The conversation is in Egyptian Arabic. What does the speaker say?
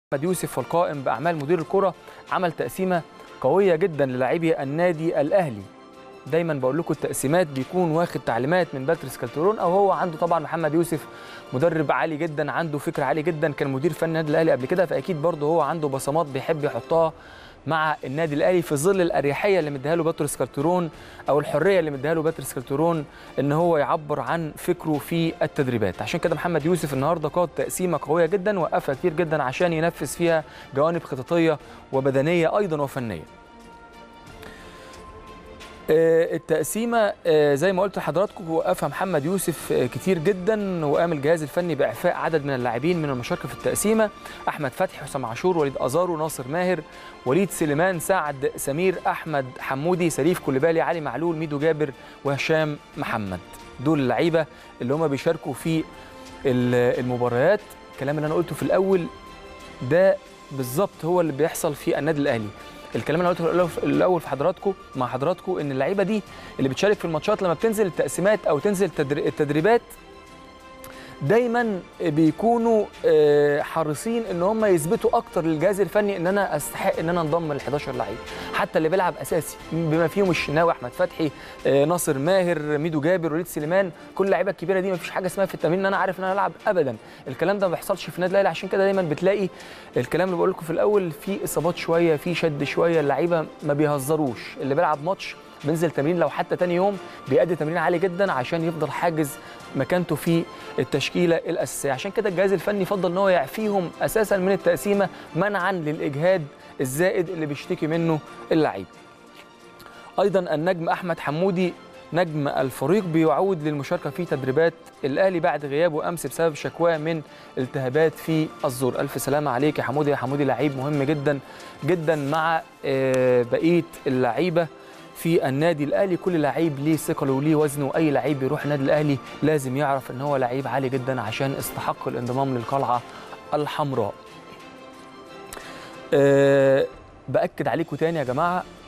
محمد يوسف والقائم باعمال مدير الكره عمل تقسيمه قويه جدا للاعبي النادي الاهلي دايما بقول لكم التقسيمات بيكون واخد تعليمات من باتريس كالترون او هو عنده طبعا محمد يوسف مدرب عالي جدا عنده فكر عالي جدا كان مدير فني النادي الاهلي قبل كده فاكيد برضه هو عنده بصمات بيحب يحطها مع النادي الاهلي في ظل الاريحيه اللي مديها له باتريس كالترون او الحريه اللي مديها له باتريس كالترون ان هو يعبر عن فكره في التدريبات عشان كده محمد يوسف النهارده قاد تقسيمه قويه جدا وقفها كتير جدا عشان ينفذ فيها جوانب خططيه وبدنيه ايضا وفنيه آه، التقسيمه آه، زي ما قلت لحضراتكم وقفها محمد يوسف آه، كتير جدا وقام الجهاز الفني باعفاء عدد من اللاعبين من المشاركه في التقسيمه احمد فتحي حسام عاشور وليد ازارو ناصر ماهر وليد سليمان سعد سمير احمد حمودي سليف كوليبالي علي معلول ميدو جابر وهشام محمد دول اللعيبه اللي هم بيشاركوا في ال- المباريات الكلام اللي انا قلته في الاول ده بالظبط هو اللي بيحصل في النادي الاهلي الكلام اللي أنا قلته في الأول- الاول في حضراتكم مع حضراتكم ان اللعيبه دي اللي بتشارك في الماتشات لما بتنزل التقسيمات او تنزل التدر- التدريبات دايما بيكونوا آه، حريصين ان هم يثبتوا اكتر للجهاز الفني ان انا استحق ان انا انضم لل 11 لعيب حتى اللي بيلعب اساسي بما فيهم الشناوي احمد فتحي آه، ناصر ماهر ميدو جابر وليد سليمان كل اللعيبه الكبيره دي ما فيش حاجه اسمها في التمرين ان انا عارف ان انا العب ابدا الكلام ده ما بيحصلش في النادي الاهلي عشان كده دايما بتلاقي الكلام اللي بقول لكم في الاول في اصابات شويه في شد شويه اللعيبه ما بيهزروش اللي بيلعب ماتش بينزل تمرين لو حتى تاني يوم بيأدي تمرين عالي جدا عشان يفضل حاجز مكانته في التشكيله الاساسيه عشان كده الجهاز الفني فضل ان هو يعفيهم اساسا من التقسيمه منعا للاجهاد الزائد اللي بيشتكي منه اللعيب ايضا النجم احمد حمودي نجم الفريق بيعود للمشاركه في تدريبات الاهلي بعد غيابه امس بسبب شكواه من التهابات في الزور الف سلامه عليك يا حمودي يا حمودي لعيب مهم جدا جدا مع آه، بقيه اللعيبه في النادي الاهلي كل لعيب ليه ثقله وليه وزنه واي لعيب بيروح النادي الاهلي لازم يعرف ان هو لعيب عالي جدا عشان استحق الانضمام للقلعه الحمراء أه باكد عليكم تاني يا جماعه